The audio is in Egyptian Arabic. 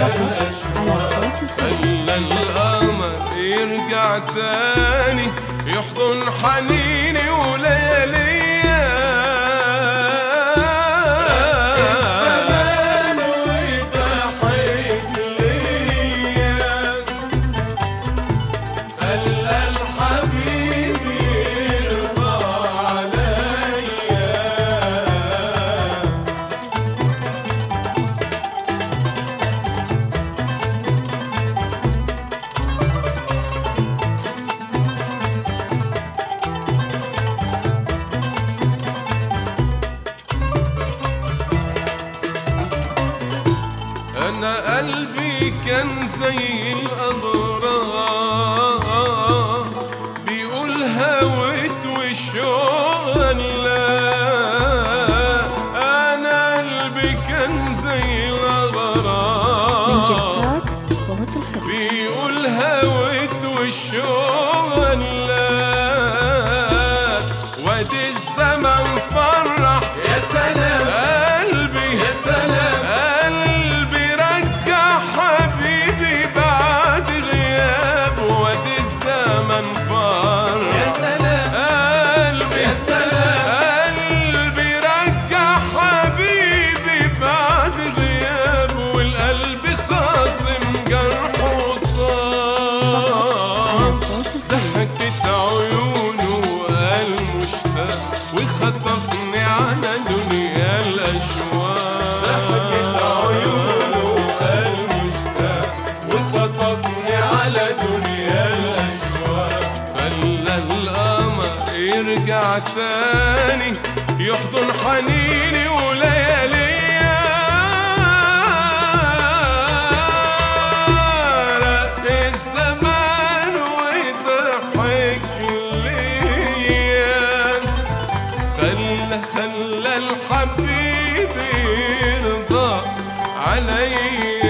فقط على صوت الخليج خلى القمر يرجع تاني يحضن حنيني ولياليا الزمان ويضحك ليا خلى الحبيب يرضى عليا انا قلبي كان زي الابرار بيقول هويت والشوق لا انا قلبي كان زي من الابرار جلسات صوت الخليج بيقول هويت والشوق لا وادي الزمن فرح يا سلام قلبي يا سلام قلبي رجع حبيبي بعد غياب وادي الزمن فرح يا سلام قلبي يا سلام قلبي رجع حبيبي بعد غياب والقلب خاصم جرحه على طار صوت الخليج ضحكت عيونه وقال مشتاق وخطفني على دنيا الأشواق ضحكت عيونه وقال مشتاق وخطفني على دنيا الأشواق خلى القمر يرجع تاني يحضن حنيني ولياليا رق الزمان ويضحك ليا خلى خلى الحبيب يرضى عليا